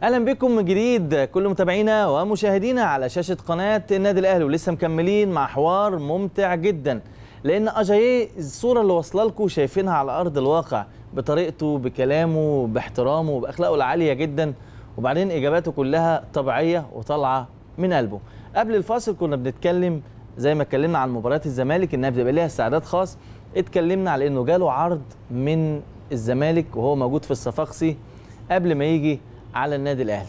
اهلا بكم من جديد كل متابعينا ومشاهدينا على شاشه قناه النادي الاهلي ولسه مكملين مع حوار ممتع جدا لان اجاييه الصوره اللي واصله لكم شايفينها على ارض الواقع بطريقته بكلامه باحترامه باخلاقه العاليه جدا وبعدين اجاباته كلها طبيعيه وطالعه من قلبه قبل الفاصل كنا بنتكلم زي ما اتكلمنا عن مباريات الزمالك انها بتبقى ليها استعداد خاص اتكلمنا على انه جاله عرض من الزمالك وهو موجود في الصفاقسي قبل ما يجي على النادي الاهلي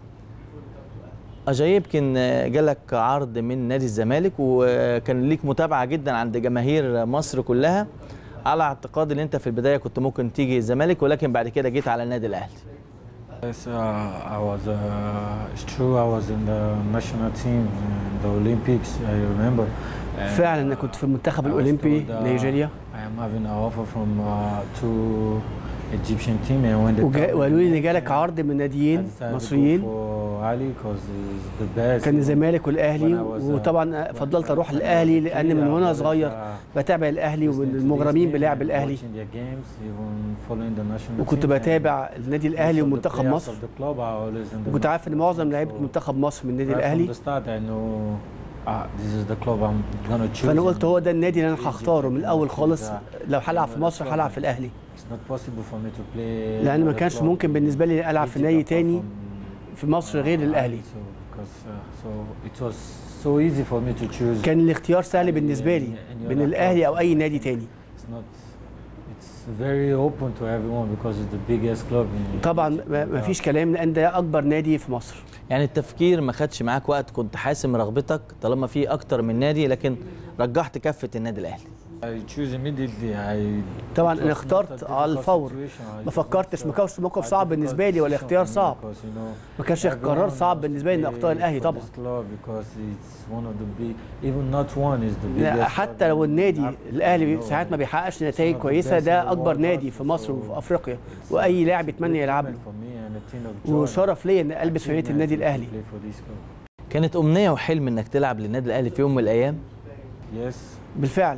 اجاي يمكن جالك عرض من نادي الزمالك وكان ليك متابعه جدا عند جماهير مصر كلها على اعتقاد ان انت في البدايه كنت ممكن تيجي الزمالك ولكن بعد كده جيت على النادي الاهلي Yes, uh, I was. Uh, it's true. I was in the national team, in the Olympics. I remember. And فعلا انا كنت في المنتخب I was الاولمبي told, uh, نيجيريا I am having an offer from uh, two Egyptian team, and when they وجا- told me وقالوا لي ان that, جالك عرض من I ناديين decided to go مصريين for Ali 'cause he's the best. كان الزمالك والاهلي When I was, uh, وطبعا فضلت when- اروح when I الاهلي was لان kid, من I وانا was, صغير uh, بتابع الاهلي listening to ومن this المغرمين game بلعب and الاهلي watching their games, even following the national وكنت team, and بتابع النادي الاهلي most of the ومنتخب players مصر of the club are always in the وكنت عارف ان معظم لعيبه So- منتخب مصر من النادي Right الاهلي From the start I know ah, this is the club I'm gonna choose. فانا قلت and هو ده النادي اللي انا Egypt هختاره من and الاول Egypt خالص is, uh, لو هلعب في another مصر club. هلعب في الاهلي It's not possible for me to play لان ما another كانش club ممكن in بالنسبه لي العب في Egypt نادي apart تاني from, في مصر غير uh, الاهلي Ali. So, because, uh, so it was so easy for me to choose. كان الاختيار سهل بالنسبه لي بين الاهلي او اي نادي تاني It's not. It's very open to everyone because it's the biggest club in طبعا Egypt. ما And, ما uh, فيش كلام لان ده اكبر نادي في مصر يعني التفكير ما خدش معاك وقت كنت حاسم رغبتك طالما في اكتر من نادي لكن رجحت كفه النادي الاهلي I choose immediately. I طبعا it was انا not اخترت a على difficult الفور situation. ما It فكرتش was, ما uh, كانش موقف a صعب difficult بالنسبه لي ولا decision اختيار for me صعب because, you know, ما كانش قرار صعب بالنسبه لي ان اختار الاهلي طبعا because it's one of the big even not one is the لا، biggest حتى club لو in النادي Africa, الاهلي you know, ساعات ما بيحققش it's نتائج one of the كويسه best ده in the اكبر world نادي also, في مصر so وفي افريقيا it's واي a لاعب great يتمنى يلعب له moment for me and a thing of joy وشرف ليا ان البس فانيله achievement النادي to الاهلي play for this club. كانت امنيه وحلم انك تلعب للنادي الاهلي في يوم من الايام Yes, بالفعل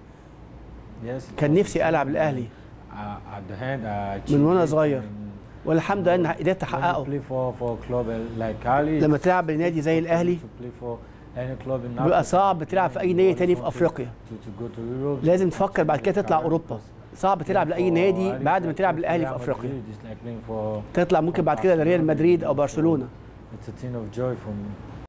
yes. it كان was نفسي a العب dream. الاهلي Uh, at the end, I من وأنا achieved it صغير. and والحمد لله ان قدرت when you احققه play for for a club like Ali, لما it's تلعب لنادي زي difficult الاهلي to play for any club in بيبقى Africa. صعب تلعب في اي نادي تاني في افريقيا To, to go to Europe, لازم تفكر بعد كده تطلع اوروبا صعب تلعب لاي نادي بعد ما تلعب الاهلي في افريقيا It's like playing for تطلع ممكن بعد كده لريال مدريد او برشلونه It's a thing of joy for me.